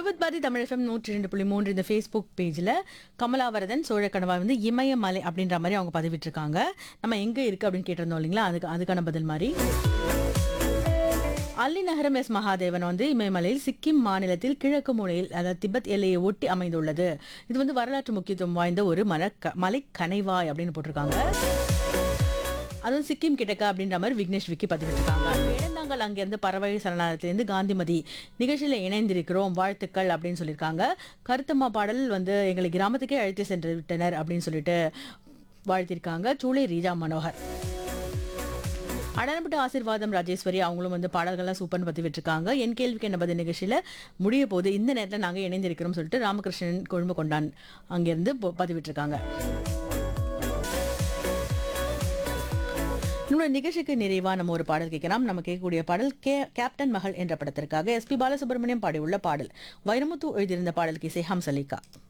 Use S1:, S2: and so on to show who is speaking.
S1: Vividh Bharathi Tamil FM நூற்றி ரெண்டு புள்ளி மூன்று இந்த ஃபேஸ்புக் பேஜில் கமலாவரதன் சோழக்கணவா வந்து இமயமலை அப்படின்ற மாதிரி அவங்க பதிவிட்டிருக்காங்க நம்ம எங்கே இருக்குது அப்படின்னு கேட்டிருந்தோம் இல்லைங்களா அதுக்கு அதுக்கான பதில் மாதிரி அல்லி நகரம் எஸ் மகாதேவன் வந்து இமயமலையில் சிக்கிம் மாநிலத்தில் கிழக்கு மூலையில் அதாவது திபெத் எல்லையை ஒட்டி அமைந்துள்ளது இது வந்து வரலாற்று முக்கியத்துவம் வாய்ந்த ஒரு மலக்க மலை கனைவாய் அப்படின்னு போட்டிருக்காங்க அதுவும் சிக்கிம் கிட்டக்க அப்படின்ற மாதிரி விக்னேஷ் விக்கி பதிவிட்டிருக்காங்க வேடந்தாங்கல் அங்கேருந்து பறவை சரணாலயத்திலேருந்து காந்திமதி நிகழ்ச்சியில் இணைந்திருக்கிறோம் வாழ்த்துக்கள் அப்படின்னு சொல்லியிருக்காங்க கருத்தம்மா பாடல் வந்து எங்களை கிராமத்துக்கே அழைத்து சென்று விட்டனர் அப்படின்னு சொல்லிட்டு வாழ்த்திருக்காங்க சூளை ரீஜா மனோகர் அடனப்பட்ட ஆசீர்வாதம் ராஜேஸ்வரி அவங்களும் வந்து பாடல்கள்லாம் சூப்பர்னு பற்றி விட்டுருக்காங்க என் கேள்விக்கு என்ன பதில் நிகழ்ச்சியில் முடிய போது இந்த நேரத்தில் நாங்கள் இணைந்திருக்கிறோம் சொல்லிட்டு ராமகிருஷ்ணன் கொழும்பு கொண்டான் அங்கேருந்து பொ- பதிவிட்டிருக்காங்க நம்மளோட நிகழ்ச்சிக்கு நிறைவா நம்ம ஒரு பாடல் கேட்கலாம் நம்ம கேட்கக்கூடிய பாடல் கே கேப்டன் மகள் என்ற படத்திற்காக எஸ்பி பாலசுப்ரமணியம் பாடியுள்ள பாடல் வைரமுத்து எழுதியிருந்த பாடலுக்கு இசை ஹம்சலிகா